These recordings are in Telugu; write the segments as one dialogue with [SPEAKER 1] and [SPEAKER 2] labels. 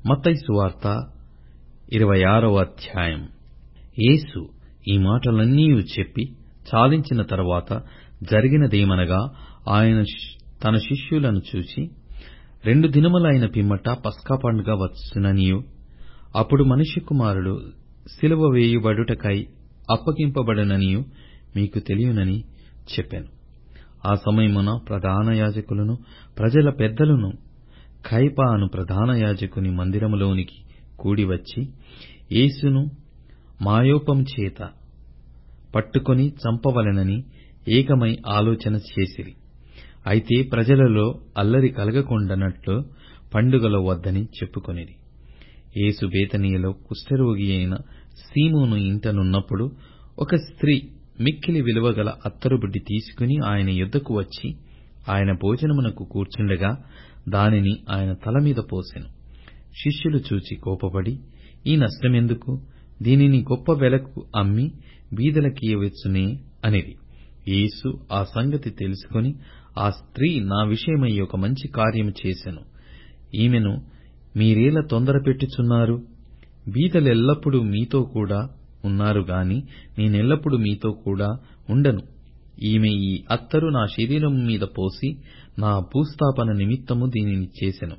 [SPEAKER 1] మత్తయి సువార్త ఇరవై ఆరవ అధ్యాయం యేసు ఈ మాటలన్నీయు చెప్పి చాలించిన తరువాత జరిగినదేమనగా ఆయన తన శిష్యులను చూచి రెండు దినములైన పిమ్మట పస్కా పండుగ వచ్చుననియూ అప్పుడు మనుష్య కుమారుడు సిలువ వేయబడుటకై అప్పగింపబడుననియూ మీకు తెలియునని చెప్పెను ఆ సమయమున ప్రధాన యాజకులను ప్రజల పెద్దలను కయప అను ప్రధాన యాజకుని మందిరములోనికి కూడివచ్చి యేసును మాయోపము చేత పట్టుకొని చంపవలెనని ఏకమై ఆలోచన చేసిరి అయితే ప్రజలలో అల్లరి కలగకుండానట్లు పండుగలో వద్దని చెప్పుకొనిరి యేసు బేతనీయలో కుష్ఠరోగి అయిన సీమోను ఇంటనున్నప్పుడు ఒక స్త్రీ మిక్కిలి విలువగల అత్తరుబుడ్డి తీసుకుని ఆయన యొద్దకు వచ్చి ఆయన భోజనమునకు కూర్చుండగా దానిని ఆయన తలమీద పోసెను శిష్యులు చూచి కోపపడి ఈ నష్టమెందుకు దీనిని గొప్ప వెలకు అమ్మి బీదలకియ్యవచ్చునే అనిరి యేసు ఆ సంగతి తెలుసుకొని ఆ స్త్రీ నా విషయమై ఒక మంచి కార్యము చేసెను ఈమెను మీరేల తొందరపెట్టుచున్నారు బీదలెల్లప్పుడూ మీతో కూడా ఉన్నారు గాని నేనెల్లప్పుడూ మీతో కూడా ఉండను ఈమె ఈ అత్తరు నా శరీరము మీద పోసి నా భూస్థాపన నిమిత్తము దీనిని చేసెను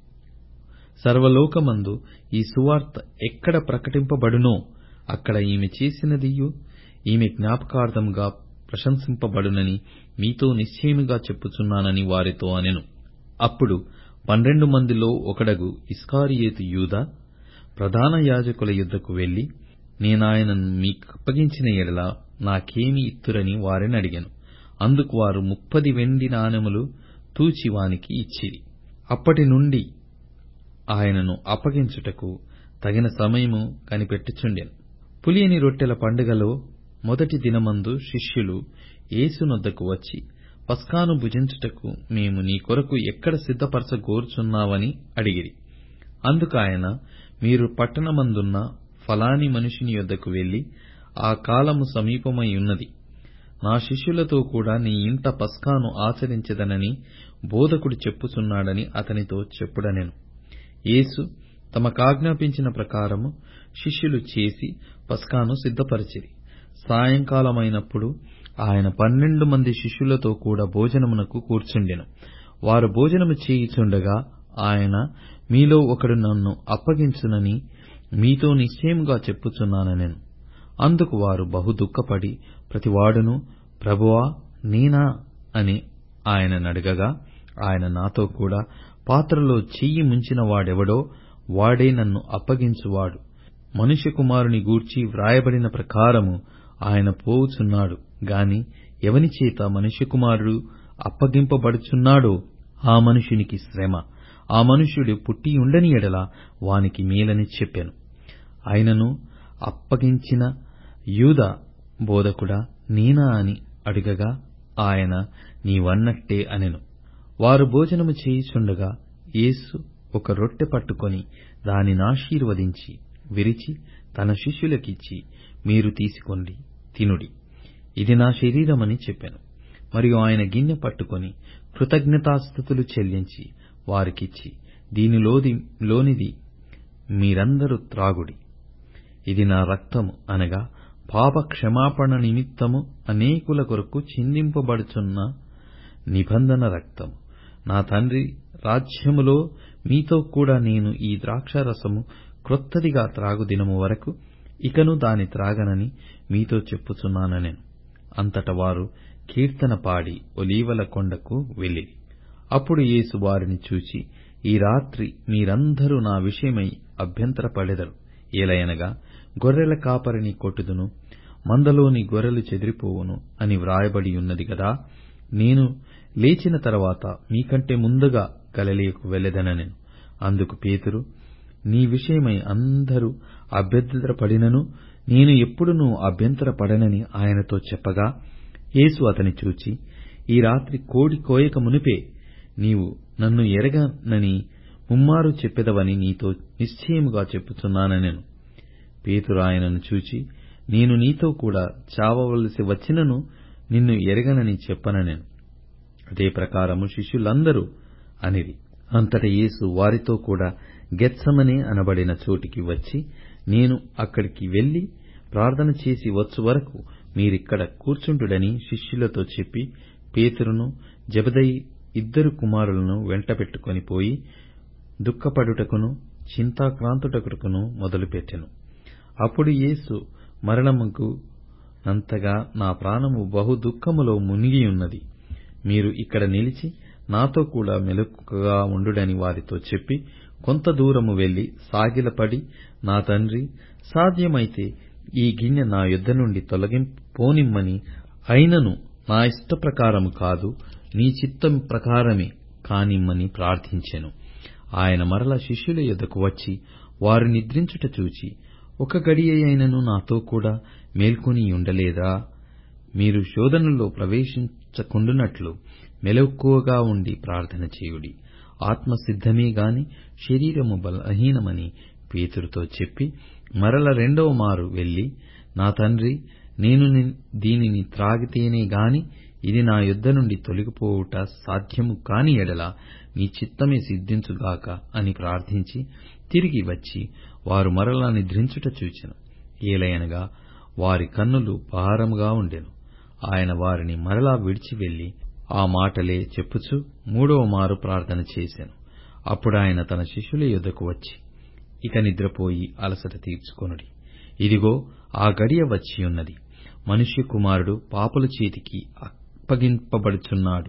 [SPEAKER 1] సర్వలోకమందు ఈ సువార్త ఎక్కడ ప్రకటింపబడునో అక్కడ ఈమె చేసినదియు ఈమె జ్ఞాపకార్థముగా ప్రశంసింపబడునని మీతో నిశ్చయముగా చెప్పుచున్నానని వారితో అనెను అప్పుడు పన్నెండు మందిలో ఒకడగు ఇస్కారియోతు యూదా ప్రధాన యాజకుల యొద్దకు వెళ్లి నేనాయనను మీకప్పగించిన యెడల నాకేమి ఇత్తురని వారినడిగెను అందుకు వారు ముప్పది వెండి నాణెములు తూచి వానికి ఇచ్చిరి అప్పటి నుండి ఆయనను అప్పగించుటకు తగిన సమయము కనిపెట్టుచుండెను పులియని రొట్టెల పండుగలో మొదటి దినమందు శిష్యులు యేసునొద్దకు వచ్చి పస్కాను భుజించుటకు మేము నీ కొరకు ఎక్కడ సిద్ధపరచగోరుచున్నావని అడిగిరి అందుకాయన మీరు పట్టణమందున్న ఫలాని మనుషుని యొద్దకు వెళ్లి ఆ కాలము సమీపమై ఉన్నది నా శిష్యులతో కూడా నీ ఇంట పస్కాను ఆచరించెదనని బోధకుడు చెప్పుచున్నాడని అతనితో చెప్పుడనెను యేసు తమకాజ్ఞాపించిన ప్రకారము శిష్యులు చేసి పస్కాను సిద్ధపరచిరి సాయంకాలమైనప్పుడు ఆయన పన్నెండు మంది శిష్యులతో కూడా భోజనమునకు కూర్చుండెను వారు భోజనము చేయుచుండగా ఆయన మీలో ఒకడు నన్ను అప్పగించునని మీతో నిశ్చయముగా చెప్పుచున్నానెను అందుకు వారు బహు దుఃఖపడి ప్రతివాడును ప్రభువా నేనా అని ఆయననడగగా ఆయన నాతో కూడా పాత్రలో చెయ్యి ముంచిన వాడెవడో వాడే నన్ను అప్పగించువాడు మనుష్య కుమారుని గూర్చి వ్రాయబడిన ప్రకారము ఆయన పోవుచున్నాడు గాని ఎవని చేత మనుష్య కుమారుడు అప్పగింపబడుచున్నాడో ఆ మనుషునికి శ్రమ ఆ మనుష్యుడు పుట్టి ఉండని ఎడల వానికి మేలని చెప్పెను ఆయనను అప్పగించిన యూదా బోధకుడా నేనా అని అడుగగా ఆయన నీవన్నట్టే అనెను వారు భోజనము చేయుచుండగా యేసు ఒక రొట్టె పట్టుకొని దానినాశీర్వదించి విరిచి తన శిష్యులకిచ్చి మీరు తీసికొండి తినుడి ఇది నా శరీరమని చెప్పెను మరియు ఆయన గిన్నె పట్టుకొని కృతజ్ఞతాస్థుతులు చెల్లించి వారికిచ్చి దీనిలోది లోనిది మీరందరూ త్రాగుడి ఇది నా రక్తము అనగా పాప క్షమాపణ నిమిత్తము అనేకుల కొరకు చిందింపబడుచున్న నిబంధన రక్తము నా తండ్రి రాజ్యములో మీతో కూడా నేను ఈ ద్రాక్షారసము క్రొత్తదిగా త్రాగు దినము వరకు ఇకను దాని త్రాగనని మీతో చెప్పుచున్నానెను అంతట వారు కీర్తన పాడి ఒలీవల కొండకు వెళ్ళిరి అప్పుడు యేసు వారిని చూచి ఈ రాత్రి మీరందరూ నా విషయమై అభ్యంతరపడెదరు ఏలయనగా గొర్రెల కాపరిని కొట్టుదును మందలోని గొర్రెలు చెదిరిపోవును అని వ్రాయబడి ఉన్నది గదా నేను లేచిన తర్వాత మీకంటే ముందుగా గలిలయకు వెళ్ళెదనెను అందుకు పేతురు నీ విషయమై అందరూ అభ్యంతరపడినను నేను ఎప్పుడునూ అభ్యంతరపడనని ఆయనతో చెప్పగా యేసు అతని చూచి ఈ రాత్రి కోడి కోయక మునుపే నీవు నన్ను ఎరగనని ముమ్మారు చెప్పెదవని నీతో నిశ్చయముగా చెప్పుచున్నానెను పేతురు ఆయనను చూచి నేను నీతో కూడా చావవలసి వచ్చినను నిన్ను ఎరగనని చెప్పననెను అదే ప్రకారము శిష్యులందరూ అనిరి అంతట యేసు వారితో కూడా గెత్సమనే అనబడిన చోటికి వచ్చి నేను అక్కడికి వెళ్లి ప్రార్థన చేసి వచ్చు వరకు మీరిక్కడ కూర్చుండుడని శిష్యులతో చెప్పి పేతురును జెబెదయి ఇద్దరు కుమారులను వెంటబెట్టుకొని పోయి దుఃఖపడుటకును చింతాక్రాంతుడగుటకును మొదలుపెట్టెను అప్పుడు యేసు మరణముకు నంతగా నా ప్రాణము బహు దుఃఖములో మునిగియున్నది మీరు ఇక్కడ నిలిచి నాతో కూడా మెలకువగా ఉండుడని వారితో చెప్పి కొంత దూరము వెళ్లి సాగిలపడి నా తండ్రి సాధ్యమైతే ఈ గిన్నె నా యొద్ద నుండి తొలగిపోనిమ్మని అయినను నా ఇష్టప్రకారము కాదు నీ చిత్తం ప్రకారమే కానిమ్మని ప్రార్థించెను ఆయన మరల శిష్యుల యొద్దకు వచ్చి వారు నిద్రించుట చూచి ఒక గడియయైనను నాతో కూడా మేల్కొనియుండలేదా మీరు శోధనలో ప్రవేశించకుండునట్లు మెలకువగా ఉండి ప్రార్థన చేయుడి ఆత్మ సిద్ధమే గాని శరీరము బలహీనమని పేతురుతో చెప్పి మరల రెండవ మారు వెళ్లి నా తండ్రి నేను దీనిని త్రాగితేనే గాని ఇది నా యొద్ద నుండి తొలగిపోవుట సాధ్యము కాని ఎడల నీ చిత్తమే సిద్ధించుగాక అని ప్రార్థించి తిరిగి వచ్చి వారు మరలా నిద్రించుట చూచెను ఏలయనగా వారి కన్నులు భారముగా ఉండెను ఆయన వారిని మరలా విడిచి వెళ్లి ఆ మాటలే చెప్పుచు మూడవ మారు ప్రార్థన చేసెను అప్పుడాయన తన శిష్యుల యొద్దకు వచ్చి ఇక నిద్రపోయి అలసట తీర్చుకొనుడి ఇదిగో ఆ గడియ వచ్చియున్నది మనుష్య కుమారుడు పాపుల చేతికి అప్పగింపబడుచున్నాడు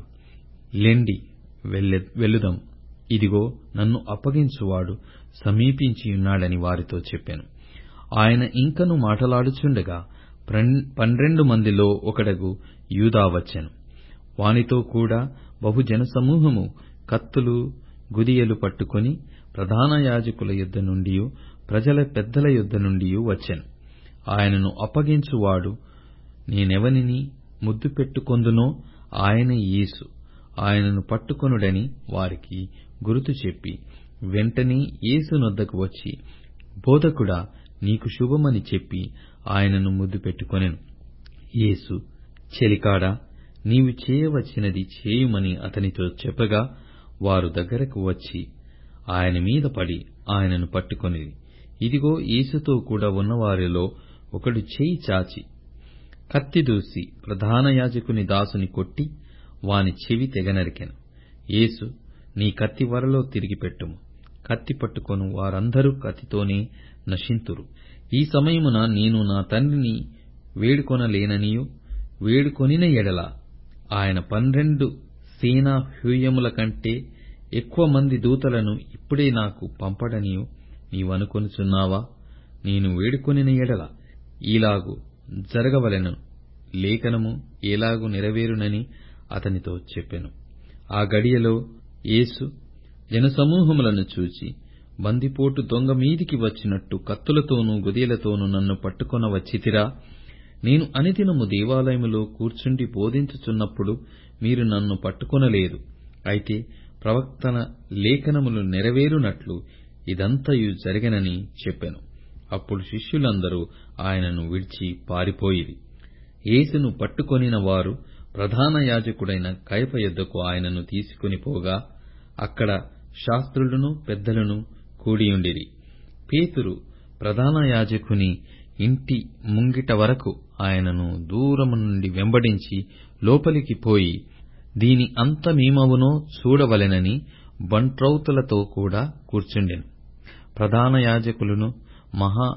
[SPEAKER 1] లెండి వెళ్ళుదం ఇదిగో నన్ను అప్పగించువాడు సమీపించియున్నాడని వారితో చెప్పెను ఆయన ఇంకను మాటలాడుచుండగా పన్నెండు మందిలో ఒకడగు యూదా వచ్చెను వానితో కూడా బహు జనసమూహము కత్తులు గుదియలు పట్టుకొని ప్రధాన యాజకుల యొద్ద నుండియు ప్రజల పెద్దల యొద్ద నుండియు వచ్చెను ఆయనను అప్పగించువాడు నేనెవనిని ముద్దు పెట్టుకొందునో ఆయనే యేసు ఆయనను పట్టుకొనుడని వారికి గురుతు చెప్పి వెంటనే యేసు నొద్దకు వచ్చి బోధకుడా నీకు శుభమని చెప్పి ఆయనను ముద్దు పెట్టుకొనెను యేసు చెలికాడా నీవు చేయవలసినది చేయుమని అతనితో చెప్పగా వారు దగ్గరకు వచ్చి ఆయన మీద పడి ఆయనను పట్టుకొనిరి ఇదిగో యేసుతో కూడా ఉన్నవారిలో ఒకడు చేయి చాచి కత్తి దూసి ప్రధాన యాజకుని దాసుని కొట్టి వాని చెవి తెగనరికెను యేసు నీ కత్తి వరలో తిరిగి పెట్టుము కత్తి పట్టుకొను వారందరూ కత్తితోనే నశింతురు ఈ సమయమున నేను నా తండ్రిని వేడుకొనలేననియు వేడుకొనిన ఎడల ఆయన పన్నెండు సేనా హ్యూయముల కంటే ఎక్కువ మంది దూతలను ఇప్పుడే నాకు పంపడనియు నీవనుకొనుచున్నావా నేను వేడుకొనిన ఎడల ఈలాగు జరగవలెను లేఖనము ఏలాగు నెరవేరునని అతనితో చెప్పెను ఆ గడియలో యేసు జనసమూహములను చూచి బందిపోటు దొంగ మీదికి వచ్చినట్టు కత్తులతోనూ గుదియలతోనూ నన్ను పట్టుకొన వచ్చితిరా నేను అనుదినము దేవాలయములో కూర్చుండి బోధించుచున్నప్పుడు మీరు నన్ను పట్టుకొనలేదు అయితే ప్రవక్తల లేఖనములు నెరవేరునట్లు ఇదంతయు జరిగెనని చెప్పెను అప్పుడు శిష్యులందరూ ఆయనను విడిచి పారిపోయిరి యేసును పట్టుకొనిన వారు ప్రధాన యాజకుడైన కయప యొద్దకు ఆయనను తీసుకొని పోగా అక్కడ శాస్త్రులను పెద్దలను కూడియుండిరి పేతురు ప్రధాన యాజకుని ఇంటి ముంగిట వరకు ఆయనను దూరము నుండి వెంబడించి లోపలికి పోయి దీని అంతమేమవునో చూడవలెనని బంట్రౌతులతో కూడా కూర్చుండెను ప్రధాన యాజకులను మహా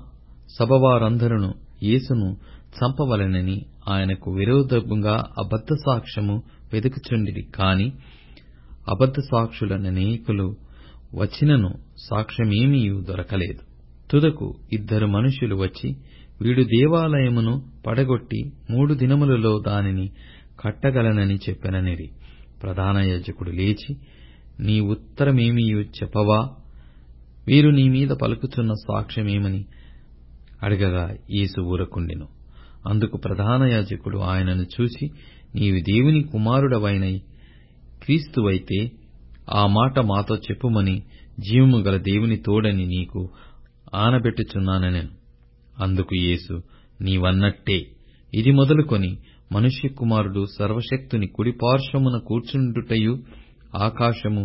[SPEAKER 1] సభవారందరూ యేసును చంపవలెనని ఆయనకు విరోధముగా అబద్ధ సాక్ష్యము వెదుకుచుండిరి కాని అబద్ధ సాక్షులననేకులు వచ్చినను సాక్ష్యమేమియూ దొరకలేదు తుదకు ఇద్దరు మనుష్యులు వచ్చి వీడు దేవాలయమును పడగొట్టి మూడు దినములలో దానిని కట్టగలనని చెప్పెననిరి ప్రధాన యాజకుడు లేచి నీ ఉత్తరమేమియూ చెప్పవా వీరు నీ మీద పలుకుచున్న సాక్ష్యమేమని అడగగా యేసు ఊరకుండెను అందుకు ప్రధాన యాజకుడు ఆయనను చూసి నీవు దేవుని కుమారుడవైన క్రీస్తువైతే ఆ మాట మాతో చెప్పుమని జీవము గల దేవుని తోడని నీకు ఆనబెట్టుచున్నానెను అందుకు యేసు నీవన్నట్టే ఇది మొదలుకొని మనుష్య కుమారుడు సర్వశక్తుని కుడి పార్శ్వమున కూర్చుండుటయు ఆకాశము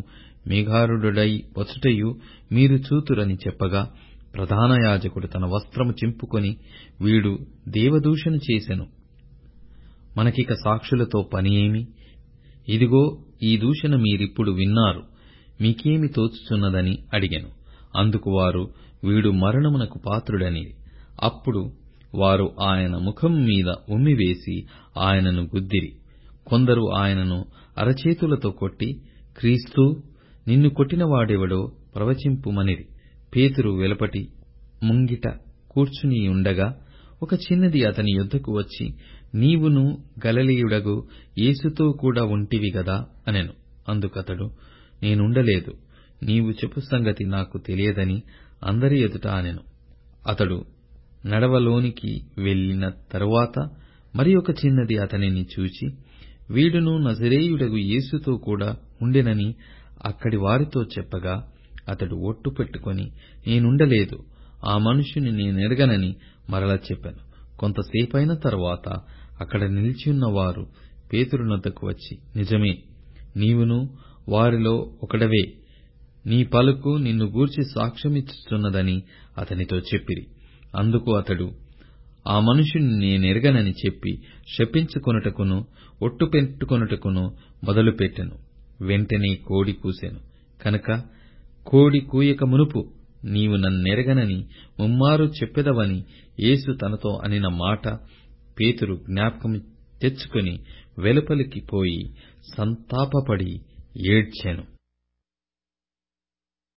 [SPEAKER 1] మేఘారూఢుడై వచ్చుటయు మీరు చూతురని చెప్పగా ప్రధాన యాజకుడు తన వస్త్రము చింపుకొని వీడు దేవదూషణ చేసెను మనకిక సాక్షులతో పని ఏమి ఇదిగో ఈ దూషణ మీరిప్పుడు విన్నారు మీకేమి తోచుచున్నదని అడిగెను అందుకు వారు వీడు మరణమునకు పాత్రుడని అప్పుడు వారు ఆయన ముఖం మీద ఉమ్మివేసి ఆయనను గుద్దిరి కొందరు ఆయనను అరచేతులతో కొట్టి క్రీస్తూ నిన్ను కొట్టినవాడెవడో ప్రవచింపుమనిరి పేతురు వెలుపటి ముంగిట కూర్చునియుండగా ఒక చిన్నది అతని యొద్దకు వచ్చి నీవును గలిలయుడగు యేసుతో కూడా ఉంటివి గదా అనెను అందుకతడు నేనుండలేదు నీవు చెప్పు సంగతి నాకు తెలియదని అందరి ఎదుట అనెను అతడు నడవలోనికి వెళ్ళిన తరువాత మరి ఒక చిన్నది అతనిని చూచి వీడును నజరేయుడగు యేసుతో కూడా ఉండెనని అక్కడి వారితో చెప్పగా అతడు ఒట్టు పెట్టుకొని నేనుండలేదు ఆ మనుష్యుని నేనెరగనని మరల చెప్పెను కొంతసేపైన తరువాత అక్కడ నిలిచియున్న వారు పేతురునొద్దకు వచ్చి నిజమే నీవును వారిలో ఒకడవే నీ పలుకు నిన్ను గూర్చి సాక్ష్యమిచ్చుచున్నదని అతనితో చెప్పిరి అందుకు అతడు ఆ మనుష్యుని నేనెరగనని చెప్పి శపించుకొనుటకును ఒట్టు పెట్టుకొనుటకును మొదలుపెట్టెను వెంటనే కోడి కూసెను కనుక కోడి కూయక మునుపు నీవు నన్నెరగనని ముమ్మారు చెప్పెదవని యేసు తనతో అనిన మాట పేతురు జ్ఞాపకం తెచ్చుకొని వెలుపలికి పోయి సంతాపపడి ఏడ్చెను